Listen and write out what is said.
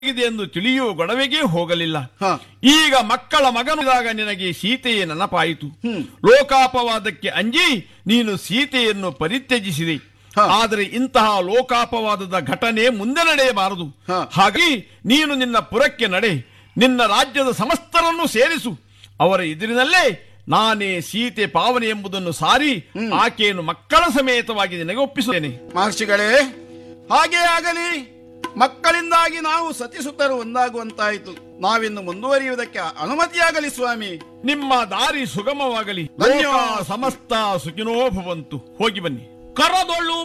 ಇದೆ ಎಂದು ತಿಳಿಯುವ ಗೊಡವೆಗೆ ಹೋಗಲಿಲ್ಲ ಹ. ಈಗ ಮಕ್ಕಳ ಮಗನಾಗ ನಿನಗೆ ಸೀತೆಯ ನೆನಪಾಯಿತು ಲೋಕಾಪವಾದಕ್ಕೆ ಅಂಜಿ ನೀನು ಸೀತೆಯನ್ನು ಪರಿತ್ಯಜಿಸಿದೆ ಹ. ಆದರೆ ಇಂತಹ ಲೋಕಾಪವಾದದ ಘಟನೆ ಮುಂದೆ ನಡೆಯಬಾರದು ಹ. ಹಾಗಾಗಿ ನೀನು ನಿನ್ನ ಪುರಕ್ಕೆ ನಡೆ ನಿನ್ನ ರಾಜ್ಯದ ಸಮಸ್ತರನ್ನು ಸೇರಿಸು ಅವರ ಎದುರಿನಲ್ಲೇ ನಾನೇ ಸೀತೆ ಪಾವನೆ ಎಂಬುದನ್ನು ಸಾರಿ ಆಕೆಯನ್ನು ಮಕ್ಕಳ ಸಮೇತವಾಗಿ ನಿನಗೆ ಒಪ್ಪಿಸುತ್ತೇನೆ ಮಹರ್ಷಿಗಳೇ ಹಾಗೇ ಆಗಲಿ ಮಕ್ಕಳಿಂದಾಗಿ ನಾವು ಸತಿಸುತ್ತರು ಒಂದಾಗುವಂತಾಯಿತು ನಾವಿನ್ನು ಮುಂದುವರಿಯುವುದಕ್ಕೆ ಅನುಮತಿಯಾಗಲಿ ಸ್ವಾಮಿ ನಿಮ್ಮ ದಾರಿ ಸುಗಮವಾಗಲಿ ಧನ್ಯವಾದ. ಲೋಕ ಸಮಸ್ತ ಸುಖಿನೋ ಭವಂತು ಹೋಗಿ ಬನ್ನಿ ಕರದೊಳ್ಳು